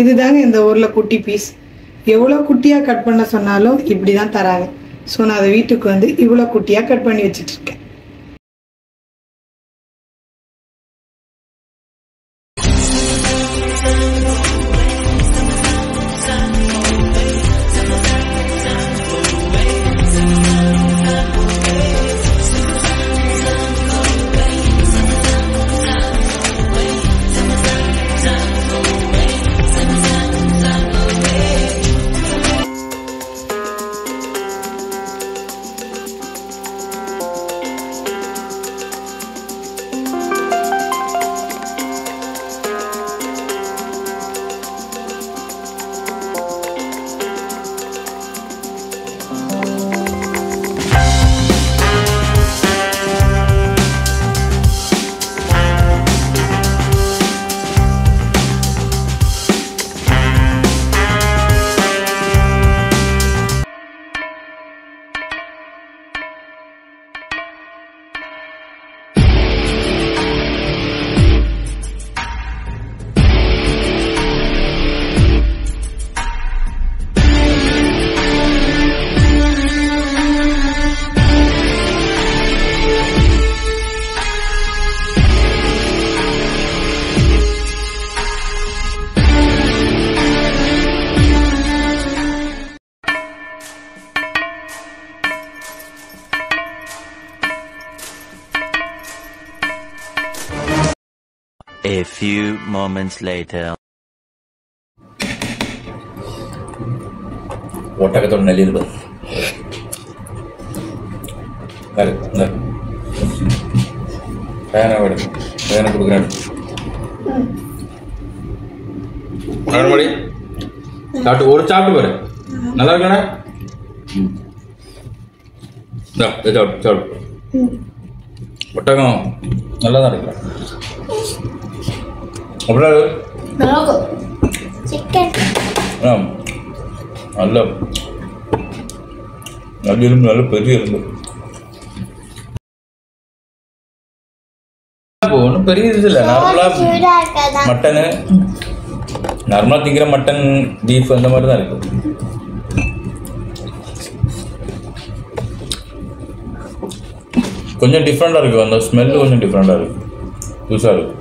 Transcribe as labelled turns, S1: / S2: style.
S1: இதுதாங்க இந்த ஊரில் குட்டி பீஸ் எவ்வளோ குட்டியாக கட் பண்ண சொன்னாலும் இப்படி தான் தராங்க ஸோ நான் அதை வீட்டுக்கு வந்து இவ்வளோ குட்டியாக கட் பண்ணி வச்சிட்டு இருக்கேன்
S2: A few moments later.
S3: ஒட்டகத்தோட நெல்லில் பாரு பாரு இந்த பேனை விடு பேனை கொடுக்குறேன் மறுபடி சாப்பிட்டு ஒரு சாப்பிட்டு பாரு நல்லா இருக்கானே இந்தா, இதை சாப்பிட்டு சாப்பிட்டு ஒட்டகம் நல்லா தான் இருக்கு அப்புறம்
S4: சிக்கன்
S3: ஆ நல்ல நல்ல எலும்பு நல்ல பெரிய எலும்பு இப்போ ஒன்றும் பெரிய இது இல்லை நார்மலாக
S4: சூடா இருக்காதான்
S3: மட்டனு நார்மலாக திங்கிற மட்டன் பீஃப் அந்த மாதிரி தான் இருக்கு கொஞ்சம் டிஃப்ரெண்ட்டாக இருக்குது அந்த ஸ்மெல்லு கொஞ்சம் டிஃப்ரெண்ட்டாக இருக்குது புதுசாக இருக்குது